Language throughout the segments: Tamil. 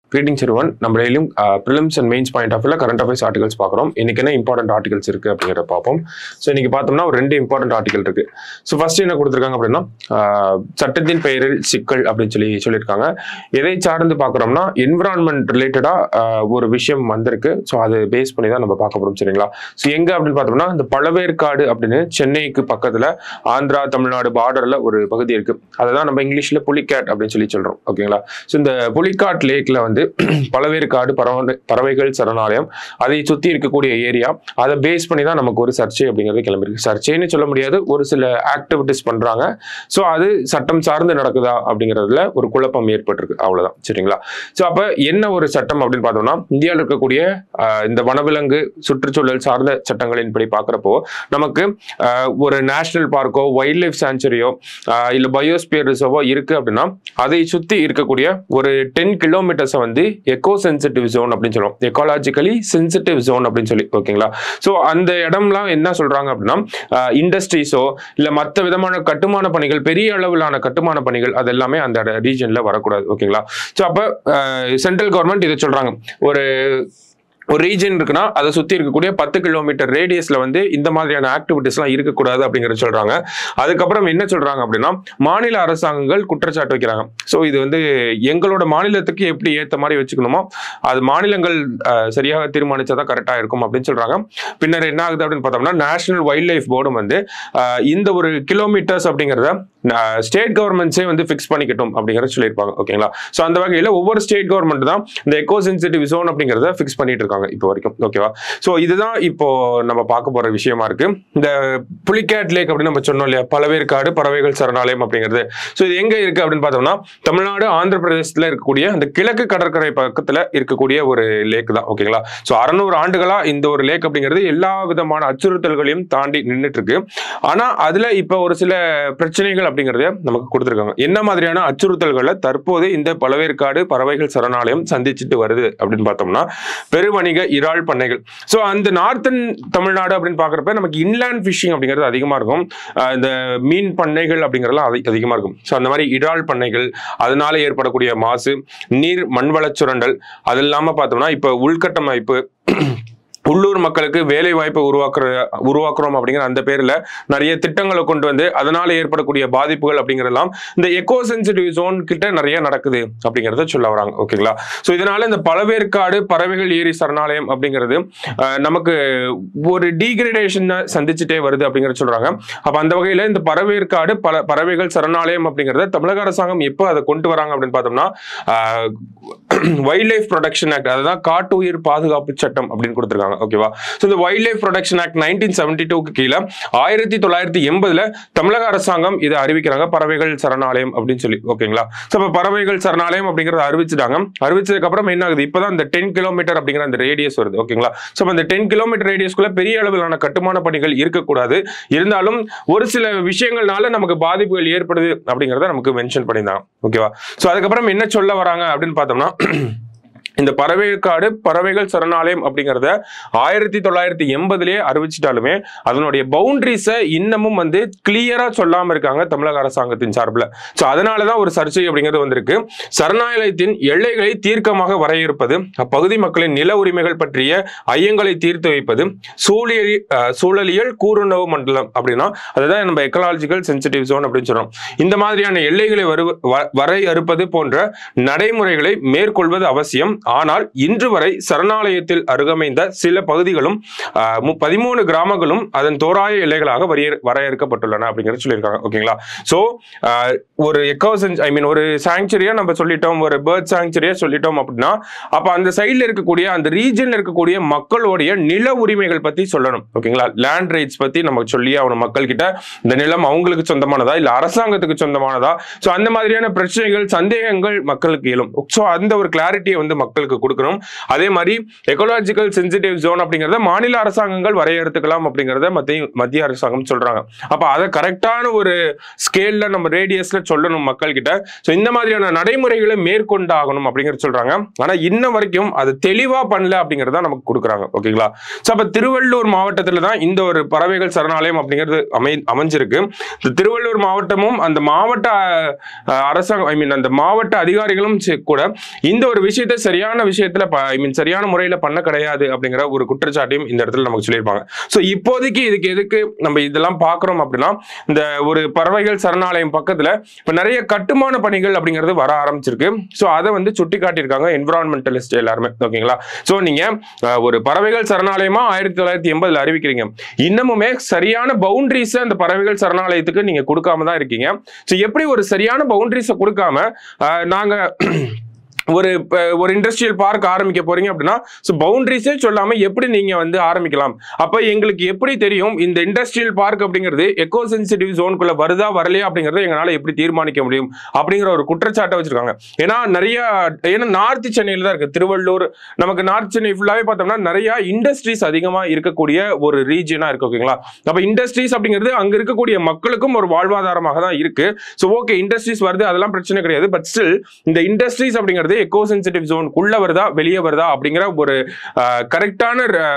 கிரீட்டிங் சிறுவன் நம்ம டெய்லியும் prelims and mains point of current affairs articles பார்க்குறோம் இன்னைக்கு என்ன இம்பார்ட்டன்ட் ஆர்டிகல்ஸ் இருக்கு அப்படிங்கிறத பார்ப்போம் ஸோ இன்னைக்கு பார்த்தோம்னா ஒரு ரெண்டு இம்பார்ட்டன்ட் ஆர்டிகல் இருக்கு ஸோ ஃபர்ஸ்ட் என்ன கொடுத்துருக்காங்க அப்படின்னா ஆஹ், சட்டத்தின் பெயரில் சிக்கல் அப்படின்னு சொல்லி சொல்லியிருக்காங்க எதை சார்ந்து பார்க்குறோம்னா என்விரான்மெண்ட் ரிலேட்டடாக ஒரு விஷயம் வந்திருக்கு ஸோ அது பேஸ் பண்ணி தான் நம்ம பார்க்க போகிறோம் சரிங்களா ஸோ எங்கே அப்படின்னு பார்த்தோம்னா இந்த பழவேற்காடு அப்படின்னு சென்னைக்கு பக்கத்தில் ஆந்திரா தமிழ்நாடு பார்டரில் ஒரு பகுதி இருக்கு அதை தான் நம்ம இங்கிலீஷில் புலிகேட் அப்படின்னு சொல்லி சொல்கிறோம் ஓகேங்களா ஸோ இந்த புலிகாட் லேக்ல வந்து பழவேற்காடு பறவை பறவைகள் சரணாலயம் அதை சுற்றி இருக்கக்கூடிய ஏரியா அதை பேஸ் பண்ணி தான் நமக்கு ஒரு சர்ச்சை அப்படிங்கிறது கிளம்பிருக்கு சர்ச்சைன்னு சொல்ல முடியாது ஒரு சில ஆக்டிவிட்டிஸ் பண்றாங்க ஸோ அது சட்டம் சார்ந்து நடக்குதா அப்படிங்கிறதுல ஒரு குழப்பம் ஏற்பட்டிருக்கு அவ்வளவுதான் சரிங்களா ஸோ அப்போ என்ன ஒரு சட்டம் அப்படின்னு பார்த்தோம்னா இந்தியாவில் இருக்கக்கூடிய ஆஹ், இந்த வனவிலங்கு சுற்றுச்சூழல் சார்ந்த சட்டங்களின்படி பார்க்குறப்போ நமக்கு ஆஹ், ஒரு நேஷனல் பார்க்கோ வைல்ட் லைஃப் சாங்சுரியோ இல்லை பயோஸ்பியர் ரிசர்வோ இருக்கு அப்படின்னா அதை சுற்றி இருக்கக்கூடிய ஒரு டென் கிலோமீட்டர்ஸை வந்து எக்கோ சென்சிட்டிவ் ஜோன் அப்படின்னு சொல்லுவோம் எக்காலஜிக்கலி சென்சிட்டிவ் ஜோன் அப்படின்னு சொல்லி ஓகேங்களா ஸோ அந்த இடம்லாம் என்ன சொல்றாங்க அப்படின்னா இண்டஸ்ட்ரீஸோ இல்லை மற்ற விதமான கட்டுமான பணிகள் பெரிய அளவிலான கட்டுமான பணிகள் அது எல்லாமே அந்த ரீஜன்ல வரக்கூடாது ஓகேங்களா ஸோ அப்போ சென்ட்ரல் கவர்மெண்ட் இதை சொல்றாங்க ஒரு ஒரு ரீஜன் இருக்குன்னா அதை சுற்றி இருக்கக்கூடிய பத்து கிலோமீட்டர் ரேடியஸில் வந்து இந்த மாதிரியான ஆக்டிவிட்டிஸ்லாம் இருக்கக்கூடாது அப்படிங்கிறத சொல்கிறாங்க அதுக்கப்புறம் என்ன சொல்கிறாங்க அப்படின்னா மாநில அரசாங்கங்கள் குற்றச்சாட்டு வைக்கிறாங்க ஸோ இது வந்து எங்களோட மாநிலத்துக்கு எப்படி ஏற்ற மாதிரி வச்சுக்கணுமோ அது மாநிலங்கள் அஹ், சரியாக தீர்மானிச்சா தான் கரெக்டாக இருக்கும் அப்படின்னு சொல்கிறாங்க பின்னர் என்ன ஆகுது அப்படின்னு பார்த்தோம்னா நேஷனல் வைல்ட் லைஃப் போர்டும் வந்து அஹ், இந்த ஒரு கிலோமீட்டர்ஸ் அப்படிங்கிறத ஸ்டேட் கவர்மெண்ட்ஸே வந்து ஃபிக்ஸ் பண்ணிக்கட்டும் அப்படிங்கிறத சொல்லியிருப்பாங்க ஓகேங்களா ஸோ அந்த வகையில் ஒவ்வொரு ஸ்டேட் கவர்மெண்ட் தான் இந்த எக்கோ சென்சிட்டிவ் ஜோன் அப்படிங்கிறத ஃபிக்ஸ் பண்ணிட்டு இருக்காங்க இப்போ வரைக்கும் ஓகேவா ஸோ இதுதான் இப்போ நம்ம பார்க்க போற விஷயமா இருக்கு இந்த புலிகேட் லேக் அப்படின்னு நம்ம சொன்னோம் இல்லையா பழவேற்காடு பறவைகள் சரணாலயம் அப்படிங்கிறது ஸோ இது எங்க இருக்கு அப்படின்னு பார்த்தோம்னா தமிழ்நாடு ஆந்திர பிரதேசத்துல இருக்கக்கூடிய அந்த கிழக்கு கடற்கரை பக்கத்துல இருக்கக்கூடிய ஒரு லேக் தான் ஓகேங்களா ஸோ அறநூறு ஆண்டுகளா இந்த ஒரு லேக் அப்படிங்கிறது எல்லா விதமான அச்சுறுத்தல்களையும் தாண்டி நின்றுட்டு இருக்கு ஆனா அதுல இப்ப ஒரு சில பிரச்சனைகள் அப்படிங்கறத நமக்கு கொடுத்துருக்காங்க என்ன மாதிரியான அச்சுறுத்தல்களை தற்போது இந்த பழவேற்காடு பறவைகள் சரணாலயம் சந்திச்சுட்டு வருது அப்படின்னு பார்த்தோம்னா பெருவணிக இறால் பண்ணைகள் ஸோ அந்த நார்த்தன் தமிழ்நாடு அப்படின்னு பார்க்குறப்ப நமக்கு இன்லேண்ட் ஃபிஷிங் அப்படிங்கிறது அதிகமாக இருக்கும் ஆஹ் இந்த மீன் பண்ணைகள் அப்படிங்கிறதுலாம் அதி அதிகமாக இருக்கும் ஸோ அந்த மாதிரி இறால் பண்ணைகள் அதனால ஏற்படக்கூடிய மாசு நீர் மண்வளச் சுரண்டல் அது இல்லாமல் பார்த்தோம்னா இப்போ உள்கட்டமைப்பு உள்ளூர் மக்களுக்கு வேலை வாய்ப்பை உருவாக்குற உருவாக்குறோம் அப்படிங்கிற அந்த பேர்ல நிறைய திட்டங்களை கொண்டு வந்து அதனால ஏற்படக்கூடிய பாதிப்புகள் அப்படிங்கிறதெல்லாம் இந்த எக்கோ சென்சிட்டிவ் ஜோன் கிட்ட நிறைய நடக்குது அப்படிங்கிறத சொல்ல வராங்க ஓகேங்களா ஸோ இதனால இந்த பழவேற்காடு பறவைகள் ஏரி சரணாலயம் அப்படிங்கிறது அஹ், நமக்கு ஒரு டீகிரடேஷனை சந்திச்சுட்டே வருது அப்படிங்கிறத சொல்றாங்க அப்ப அந்த வகையில இந்த பறவேற்காடு பல பறவைகள் சரணாலயம் அப்படிங்கிறத தமிழக அரசாங்கம் எப்போ அதை கொண்டு வராங்க அப்படின்னு பார்த்தோம்னா வைல்ட் லைஃப் ப்ரொடக்ஷன் ஆக்ட் அதுதான் காட்டு உயிர் பாதுகாப்பு சட்டம் அப்படின்னு கொடுத்துருக்காங்க ஓகேவா ஸோ இந்த wild life protection act nineteen seventy டூக்கு கீழே ஆயிரத்தி தொள்ளாயிரத்தி எண்பதுல தமிழக அரசாங்கம் இதை அறிவிக்கிறாங்க பறவைகள் சரணாலயம் அப்படின்னு சொல்லி ஓகேங்களா ஸோ இப்போ பறவைகள் சரணாலயம் அப்படிங்கறத அறிவிச்சிட்டாங்க அறிவிச்சதுக்கு அப்புறம் என்ன ஆகுது இப்போதான் இந்த டென் கிலோமீட்டர் அப்படிங்கிற அந்த ரேடியஸ் வருது ஓகேங்களா ஸோ அந்த டென் கிலோமீட்டர் ரேடியஸ்க்குள்ள பெரிய அளவிலான கட்டுமான பணிகள் இருக்கக்கூடாது இருந்தாலும் ஒரு சில விஷயங்கள்னால நமக்கு பாதிப்புகள் ஏற்படுது அப்படிங்கிறத நமக்கு மென்ஷன் பண்ணியிருந்தாங்க ஓகேவா ஸோ அதுக்கப்புறம் என்ன சொல்ல வராங்க அப்படின்னு பார்த்தோம்னா இந்த பறவைக்காடு பறவைகள் சரணாலயம் அப்படிங்கிறத ஆயிரத்தி தொள்ளாயிரத்தி எண்பதுலேயே அறிவிச்சிட்டாலுமே அதனுடைய பவுண்டரிஸை இன்னமும் வந்து கிளியரா சொல்லாம இருக்காங்க தமிழக அரசாங்கத்தின் சார்பில் ஸோ அதனால தான் ஒரு சர்ச்சை அப்படிங்கிறது வந்திருக்கு சரணாலயத்தின் எல்லைகளை தீர்க்கமாக வரையறுப்பது அப்பகுதி மக்களின் நில உரிமைகள் பற்றிய ஐயங்களை தீர்த்து வைப்பது சூழியல் அஹ், சூழலியல் கூறுணவு மண்டலம் அப்படின்னா அதுதான் நம்ம எக்கலாஜிக்கல் சென்சிட்டிவ் ஜோன் அப்படின்னு சொல்றோம் இந்த மாதிரியான எல்லைகளை வரு வ- வரையறுப்பது போன்ற நடைமுறைகளை மேற்கொள்வது அவசியம் ஆனால் இன்று வரை சரணாலயத்தில் அருகமைந்த சில பகுதிகளும் ஆஹ், மு- பதிமூணு கிராமங்களும் அதன் தோராய எல்லைகளாக வரைய வரையறுக்கப்பட்டுள்ளன அப்படிங்கிறது சொல்லியிருக்காங்க ஓகேங்களா ஸோ ஒரு எக்கோ ஐ மீன் ஒரு சாங்சுரியா நம்ம சொல்லிட்டோம் ஒரு பேர்ட் சாங்சுரியா சொல்லிட்டோம் அப்படின்னா அப்ப அந்த சைடில் இருக்கக்கூடிய அந்த ரீஜன்ல இருக்கக்கூடிய மக்களுடைய நில உரிமைகள் பத்தி சொல்லணும் ஓகேங்களா லேண்ட் ரைட்ஸ் பத்தி நமக்கு சொல்லி ஆகணும் மக்கள் கிட்ட இந்த நிலம் அவங்களுக்கு சொந்தமானதா இல்ல அரசாங்கத்துக்கு சொந்தமானதா ஸோ அந்த மாதிரியான பிரச்சனைகள் சந்தேகங்கள் மக்களுக்கு எழும் ஸோ அந்த ஒரு கிளாரிட்டியை வந்து மக்களுக்கு கொடுக்கணும் அதே மாதிரி எக்கோலாஜிக்கல் சென்சிட்டிவ் ஜோன் அப்படிங்கிறத மாநில அரசாங்கங்கள் வரையறுத்துக்கலாம் அப்படிங்கிறத மத்திய மத்திய அரசாங்கம் சொல்றாங்க அப்ப அதை கரெக்டான ஒரு ஸ்கேல்ல நம்ம ரேடியஸ்ல சொல்லணும் மக்கள் கிட்ட ஸோ இந்த மாதிரியான நடைமுறைகளை மேற்கொண்டாகணும் அப்படிங்கிறது சொல்றாங்க ஆனா இன்ன வரைக்கும் அது தெளிவா பண்ணல அப்படிங்கறத நமக்கு கொடுக்குறாங்க ஓகேங்களா ஸோ அப்ப திருவள்ளூர் மாவட்டத்துல தான் இந்த ஒரு பறவைகள் சரணாலயம் அப்படிங்கிறது அமை அமைஞ்சிருக்கு இந்த திருவள்ளூர் மாவட்டமும் அந்த மாவட்ட அஹ், அரசாங்கம் ஐ மீன் அந்த மாவட்ட அதிகாரிகளும் சே- கூட இந்த ஒரு விஷயத்தை சரியா சரியான விஷயத்துல ஐ மீன் சரியான முறையில பண்ண கிடையாது அப்படிங்கிற ஒரு குற்றச்சாட்டையும் இந்த இடத்துல நமக்கு சொல்லியிருப்பாங்க ஸோ இப்போதைக்கு இதுக்கு எதுக்கு நம்ம இதெல்லாம் பார்க்குறோம் அப்படின்னா இந்த ஒரு பறவைகள் சரணாலயம் பக்கத்துல இப்போ நிறைய கட்டுமான பணிகள் அப்படிங்கிறது வர ஆரம்பிச்சிருக்கு ஸோ அதை வந்து சுட்டி காட்டியிருக்காங்க என்விரான்மெண்டலிஸ்ட் எல்லாருமே ஓகேங்களா ஸோ நீங்க அஹ், ஒரு பறவைகள் சரணாலயமா ஆயிரத்தி தொள்ளாயிரத்தி எண்பதுல அறிவிக்கிறீங்க இன்னமுமே சரியான பவுண்டரிஸ் அந்த பறவைகள் சரணாலயத்துக்கு நீங்க கொடுக்காம தான் இருக்கீங்க ஸோ எப்படி ஒரு சரியான பவுண்டரிஸை கொடுக்காம அஹ், நாங்க ஒரு இப்ப ஒரு இண்டஸ்ட்ரியல் பார்க் ஆரம்பிக்க போறீங்க அப்படின்னா ஸோ பவுண்டரிஸே சொல்லாம எப்படி நீங்க வந்து ஆரம்பிக்கலாம் அப்ப எங்களுக்கு எப்படி தெரியும் இந்த இண்டஸ்ட்ரியல் பார்க் அப்படிங்கிறது எக்கோ சென்சிட்டிவ் ஜோனுக்குள்ள வருதா வரலையா அப்படிங்கறத எங்களால எப்படி தீர்மானிக்க முடியும் அப்படிங்கிற ஒரு குற்றச்சாட்டை வச்சிருக்காங்க ஏன்னா நிறைய ஏன்னா நார்த் சென்னையில தான் இருக்கு திருவள்ளூர் நமக்கு நார்த் சென்னை ஃபுல்லாவே பார்த்தோம்னா நிறைய இண்டஸ்ட்ரீஸ் அதிகமா இருக்கக்கூடிய ஒரு ரீஜனா இருக்கு ஓகேங்களா அப்ப இண்டஸ்ட்ரீஸ் அப்படிங்கிறது அங்க இருக்கக்கூடிய மக்களுக்கும் ஒரு வாழ்வாதாரமாக தான் இருக்கு ஸோ ஓகே இண்டஸ்ட்ரீஸ் வருது அதெல்லாம் பிரச்சனை கிடையாது பட் ஸ்டில் இந்த இண்டஸ்ட்ரீஸ் அப்படிங்கிறது எக்கோ சென்சிட்டிவ் ஜோனுக்குள்ள வருதா வெளியே வருதா அப்படிங்கிற ஒரு கரெக்டான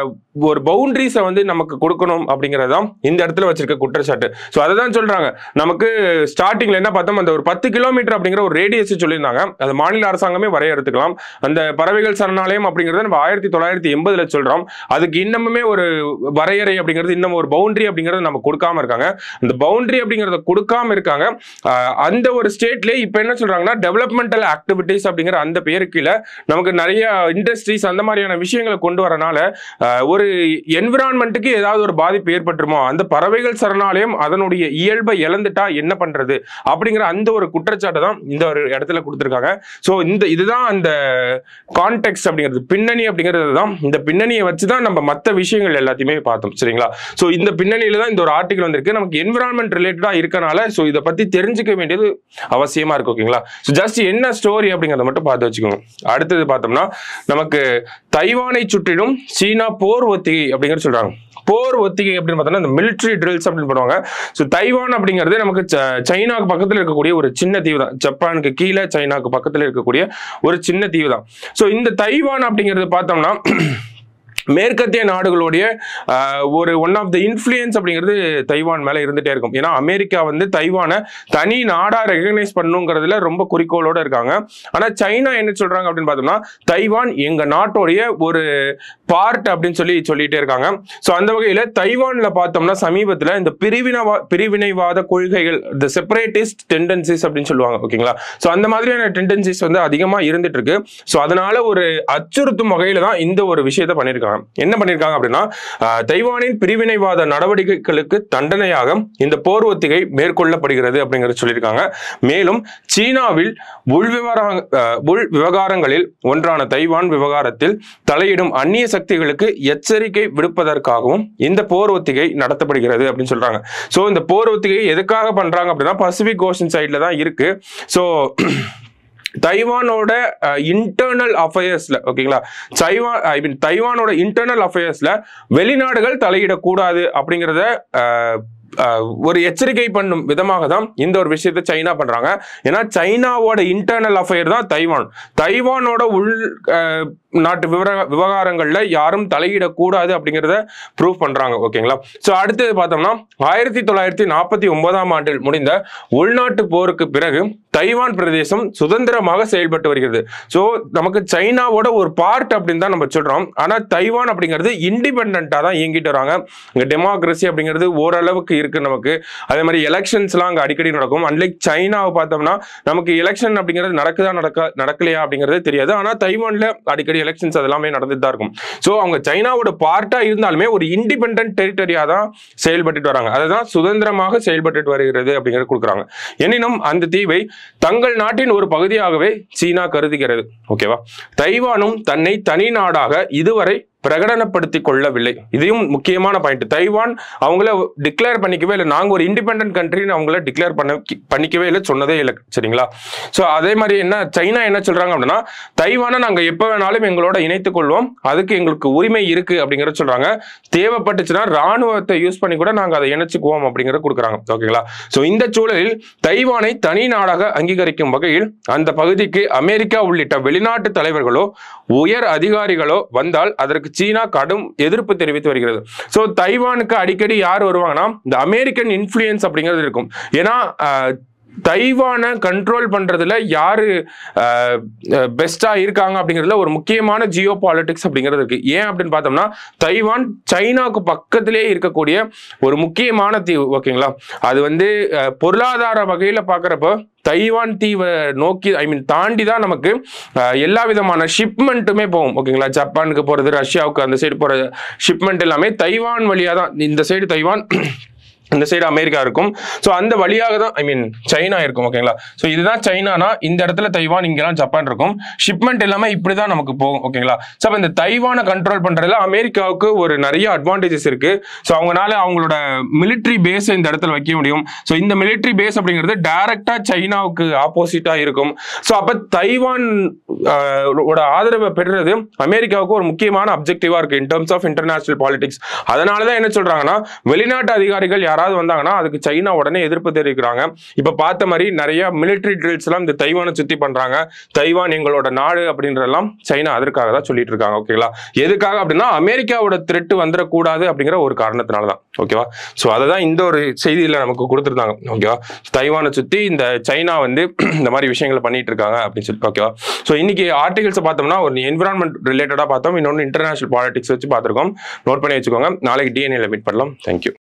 ஒரு பவுண்டரிஸை வந்து நமக்கு கொடுக்கணும் அப்படிங்கிறது தான் இந்த இடத்துல வச்சிருக்க குற்றச்சாட்டு ஸோ அதை தான் சொல்றாங்க நமக்கு ஸ்டார்டிங்ல என்ன பார்த்தோம் அந்த ஒரு பத்து கிலோமீட்டர் அப்படிங்கிற ஒரு ரேடியஸ் சொல்லியிருந்தாங்க அது மாநில அரசாங்கமே வரையறுத்துக்கலாம் அந்த பறவைகள் சரணாலயம் அப்படிங்கிறத நம்ம ஆயிரத்தி தொள்ளாயிரத்தி எண்பதுல சொல்றோம் அதுக்கு இன்னமுமே ஒரு வரையறை அப்படிங்கிறது இன்னும் ஒரு பவுண்டரி அப்படிங்கிறது நம்ம கொடுக்காம இருக்காங்க அந்த பவுண்டரி அப்படிங்கிறத கொடுக்காம இருக்காங்க ஆஹ் அந்த ஒரு ஸ்டேட்லயே இப்போ என்ன சொல்றாங்கன்னா டெவலப்மெண்டல் ஆக்டிவிட்டீஸ் அப்படிங்கிற அந்த பேரு கீழே நமக்கு நிறைய இண்டஸ்ட்ரீஸ் அந்த மாதிரியான விஷயங்களை கொண்டு வரனால ஆஹ் ஒரு என்விரான்மெண்ட்டுக்கு ஏதாவது ஒரு பாதிப்பு ஏற்பட்டுருமோ அந்த பறவைகள் சரணாலயம் அதனுடைய இயல்பை இழந்துட்டா என்ன பண்றது அப்படிங்கிற அந்த ஒரு குற்றச்சாட்டை தான் இந்த ஒரு இடத்துல கொடுத்துருக்காங்க ஸோ இந்த இதுதான் அந்த கான்டெக்ட் அப்படிங்கிறது பின்னணி அப்படிங்கிறது தான் இந்த பின்னணியை வச்சு தான் நம்ம மற்ற விஷயங்கள் எல்லாத்தையுமே பார்த்தோம் சரிங்களா ஸோ இந்த பின்னணியில தான் இந்த ஒரு ஆர்டிகல் வந்திருக்கு நமக்கு என்விரான்மெண்ட் ரிலேட்டடா இருக்கனால ஸோ இதை பத்தி தெரிஞ்சுக்க வேண்டியது அவசியமா இருக்கு ஓகேங்களா ஸோ ஜஸ்ட் என்ன ஸ்டோரி அப்படிங்கிறத மட்டும் பார்த்து வச்சுக்கோங்க அடுத்தது பார்த்தோம்னா நமக்கு தைவானை சுற்றிலும் சீனா போர் ஒத்திகை அப்படிங்கிற சொல்றாங்க போர் ஒத்திகை அப்படின்னு பார்த்தோம்னா இந்த மிலிட்ரி ட்ரில்ஸ் அப்படின்னு பண்ணுவாங்க ஸோ தைவான் அப்படிங்கிறது நமக்கு ச- சைனாக்கு பக்கத்தில் இருக்கக்கூடிய ஒரு சின்ன தீவு தான் ஜப்பானுக்கு கீழே சைனாக்கு பக்கத்தில் இருக்கக்கூடிய ஒரு சின்ன தீவு தான் ஸோ இந்த தைவான் அப்படிங்கிறது பார்த்தோம்னா மேற்கத்திய நாடுகளுடைய ஆஹ், ஒரு ஒன் ஆஃப் த இன்ஃப்ளூயன்ஸ் அப்படிங்கிறது தைவான் மேல இருந்துட்டே இருக்கும் ஏன்னா அமெரிக்கா வந்து தைவானை தனி நாடா ரெகனைஸ் பண்ணுங்கிறதுல ரொம்ப குறிக்கோளோட இருக்காங்க ஆனா சைனா என்ன சொல்றாங்க அப்படின்னு பார்த்தோம்னா தைவான் எங்க நாட்டோடைய ஒரு பார்ட் அப்படின்னு சொல்லி சொல்லிட்டே இருக்காங்க ஸோ அந்த வகையில தைவான்ல பார்த்தோம்னா சமீபத்துல இந்த பிரிவினவா பிரிவினைவாத கொள்கைகள் இந்த செப்பரேட்டிஸ்ட் டெண்டன்சிஸ் அப்படின்னு சொல்லுவாங்க ஓகேங்களா ஸோ அந்த மாதிரியான டெண்டன்சிஸ் வந்து அதிகமா இருந்துட்டு இருக்கு ஸோ அதனால ஒரு அச்சுறுத்தும் வகையில தான் இந்த ஒரு விஷயத்தை பண்ணியிருக்காங்க என்ன பண்ணியிருக்காங்க அப்படின்னா ஆஹ், தைவானின் பிரிவினைவாத நடவடிக்கைகளுக்கு தண்டனையாக இந்த போர் ஒத்திகை மேற்கொள்ளப்படுகிறது அப்படிங்கறத சொல்லியிருக்காங்க மேலும் சீனாவில் உள் விவகார ஆஹ், உள் விவகாரங்களில் ஒன்றான தைவான் விவகாரத்தில் தலையிடும் அந்நிய சக்திகளுக்கு எச்சரிக்கை விடுப்பதற்காகவும் இந்த போர் ஒத்திகை நடத்தப்படுகிறது அப்படின்னு சொல்றாங்க ஸோ இந்த போர் ஒத்திகை எதுக்காக பண்றாங்க அப்படின்னா பசிபிக் ஓஷன் சைட்ல தான் இருக்கு ஸோ தைவானோட இன்டர்னல் அஃபேர்ஸ்ல ஓகேங்களா தைவான் ஐ மீன் தைவானோட இன்டர்னல் அஃபேர்ஸ்ல வெளிநாடுகள் தலையிடக்கூடாது அப்படிங்கிறத அஹ், அஹ், ஒரு எச்சரிக்கை பண்ணும் விதமாக தான் இந்த ஒரு விஷயத்தை சைனா பண்றாங்க ஏன்னா சைனாவோட இன்டர்னல் அஃபேர் தான் தைவான் தைவானோட உள் அஹ், நாட்டு விவர விவகாரங்கள்ல யாரும் தலையிடக்கூடாது அப்படிங்கிறத ப்ரூவ் பண்றாங்க ஓகேங்களா ஸோ அடுத்தது பார்த்தோம்னா ஆயிரத்தி தொள்ளாயிரத்தி நாற்பத்தி ஒன்பதாம் ஆண்டில் முடிந்த உள்நாட்டு போருக்கு பிறகு தைவான் பிரதேசம் சுதந்திரமாக செயல்பட்டு வருகிறது ஸோ நமக்கு சைனாவோட ஒரு பார்ட் அப்படின்னு தான் நம்ம சொல்றோம் ஆனா தைவான் அப்படிங்கிறது இண்டிபெண்டா தான் இயங்கிட்டு வராங்க இங்க டெமோக்ரஸி அப்படிங்கிறது ஓரளவுக்கு இருக்கு நமக்கு அதே மாதிரி எலெக்ஷன்ஸ்லாம் அங்க அடிக்கடி நடக்கும் அன்லைக் சைனாவை பார்த்தோம்னா நமக்கு எலெக்ஷன் அப்படிங்கிறது நடக்குதா நடக்க நடக்கலையா அப்படிங்கிறது தெரியாது ஆனா தைவான்ல அடிக்கடி எலெக்ஷன்ஸ் அதெல்லாமே நடந்துட்டு தான் இருக்கும் ஸோ அவங்க சைனாவோட பார்ட்டா இருந்தாலுமே ஒரு இண்டிபெண்ட் டெரிட்டரியா தான் செயல்பட்டுட்டு வராங்க அதுதான் சுதந்திரமாக செயல்பட்டுட்டு வருகிறது அப்படிங்கிறது கொடுக்குறாங்க எனினும் அந்த தீவை தங்கள் நாட்டின் ஒரு பகுதியாகவே சீனா கருதுகிறது ஓகேவா தைவானும் தன்னை தனி நாடாக இதுவரை பிரகடனப்படுத்திக் கொள்ளவில்லை இதையும் முக்கியமான பாயிண்ட் தைவான் அவங்கள டிக்ளேர் பண்ணிக்கவே இல்லை நாங்க ஒரு இண்டிபெண்டன்ட் கண்ட்ரின்னு அவங்கள டிக்ளேர் பண்ண பண்ணிக்கவே இல்லை சொன்னதே இல்லை சரிங்களா ஸோ அதே மாதிரி என்ன சைனா என்ன சொல்றாங்க அப்படின்னா தைவானை நாங்க எப்ப வேணாலும் எங்களோட இணைத்துக் கொள்வோம் அதுக்கு எங்களுக்கு உரிமை இருக்கு அப்படிங்கறத சொல்றாங்க தேவைப்பட்டுச்சுன்னா ராணுவத்தை யூஸ் பண்ணி கூட நாங்க அதை இணைச்சுக்குவோம் அப்படிங்கறத கொடுக்குறாங்க ஓகேங்களா ஸோ இந்த சூழலில் தைவானை தனி நாடாக அங்கீகரிக்கும் வகையில் அந்த பகுதிக்கு அமெரிக்கா உள்ளிட்ட வெளிநாட்டு தலைவர்களோ உயர் அதிகாரிகளோ வந்தால் அதற்கு சீனா கடும் எதிர்ப்பு தெரிவித்து வருகிறது ஸோ தைவானுக்கு அடிக்கடி யார் வருவாங்கன்னா இந்த அமெரிக்கன் இன்ஃப்ளூயன்ஸ் அப்படிங்கிறது இருக்கும் ஏன்னா ஆஹ், தைவானை கண்ட்ரோல் பண்றதுல யாரு பெஸ்டா இருக்காங்க அப்படிங்கிறதுல ஒரு முக்கியமான ஜியோ பாலிட்டிக்ஸ் அப்படிங்கிறது இருக்கு ஏன் அப்படின்னு பார்த்தோம்னா தைவான் சைனாவுக்கு பக்கத்திலே இருக்கக்கூடிய ஒரு முக்கியமான தீவு ஓகேங்களா அது வந்து அஹ், பொருளாதார வகையில பார்க்குறப்போ தைவான் தீவை நோக்கி ஐ மீன் தாண்டி தான் நமக்கு அஹ், எல்லா விதமான ஷிப்மெண்ட்டுமே போகும் ஓகேங்களா ஜப்பானுக்கு போகிறது ரஷ்யாவுக்கு அந்த சைடு போகிற ஷிப்மெண்ட் எல்லாமே தைவான் வழியாக தான் இந்த சைடு தைவான் இந்த சைடு அமெரிக்கா இருக்கும் ஸோ அந்த வழியாக தான் ஐ மீன் சைனா இருக்கும் ஓகேங்களா ஸோ இதுதான் சைனானா இந்த இடத்துல தைவான் இங்கெல்லாம் ஜப்பான் இருக்கும் ஷிப்மெண்ட் எல்லாமே இப்படி தான் நமக்கு போகும் ஓகேங்களா ஸோ அப்போ இந்த தைவானை கண்ட்ரோல் பண்ணுறதுல அமெரிக்காவுக்கு ஒரு நிறைய அட்வான்டேஜஸ் இருக்கு ஸோ அவங்களால அவங்களோட மிலிட்ரி பேஸ் இந்த இடத்துல வைக்க முடியும் ஸோ இந்த மிலிட்ரி பேஸ் அப்படிங்கிறது டைரக்டா சைனாவுக்கு ஆப்போசிட்டா இருக்கும் ஸோ அப்போ தைவான் ஆஹ், ஓட ஆதரவை பெறுறது அமெரிக்காவுக்கு ஒரு முக்கியமான அப்ஜெக்டிவா இருக்கு in terms of international politics அதனால தான் என்ன சொல்றாங்கன்னா வெளிநாட்டு அதிகாரிகள் யாராவது வந்தாங்கன்னா அதுக்கு சைனா உடனே எதிர்ப்பு தெரிவிக்கிறாங்க இப்ப பார்த்த மாதிரி நிறைய மிலிட்டரி ட்ரில்ஸ் எல்லாம் இந்த தைவானை சுத்தி பண்றாங்க தைவான் எங்களோட நாடு அப்படின்றதெல்லாம் சைனா அதற்காக தான் சொல்லிட்டு இருக்காங்க ஓகேங்களா எதுக்காக அப்படின்னா அமெரிக்காவோட த்ரெட்டு வந்துடக்கூடாது அப்படிங்கிற ஒரு காரணத்தினால தான் ஓகேவா ஸோ அதை தான் இந்த ஒரு செய்தியில நமக்கு கொடுத்துருந்தாங்க ஓகேவா தைவானை சுத்தி இந்த சைனா வந்து இந்த மாதிரி விஷயங்களை பண்ணிட்டு இருக்காங்க அப்படின்னு சொல்லி ஓகேவா ஸோ இன்னைக்கு ஆர்டிகல்ஸ் பார்த்தோம்னா ஒரு என்விரான்மெண்ட் ரிலேட்டடா பார்த்தோம் இன்னொன்று இன்டர்நேஷனல் பாலிடிக்ஸ் வச்சு பார்த்துருக்கோம் நோட் பண்ணி வச்சுக்கோங்க நாளைக்கு டிஎன்ஏல மீட் பண்ணலாம் தேங்க்யூ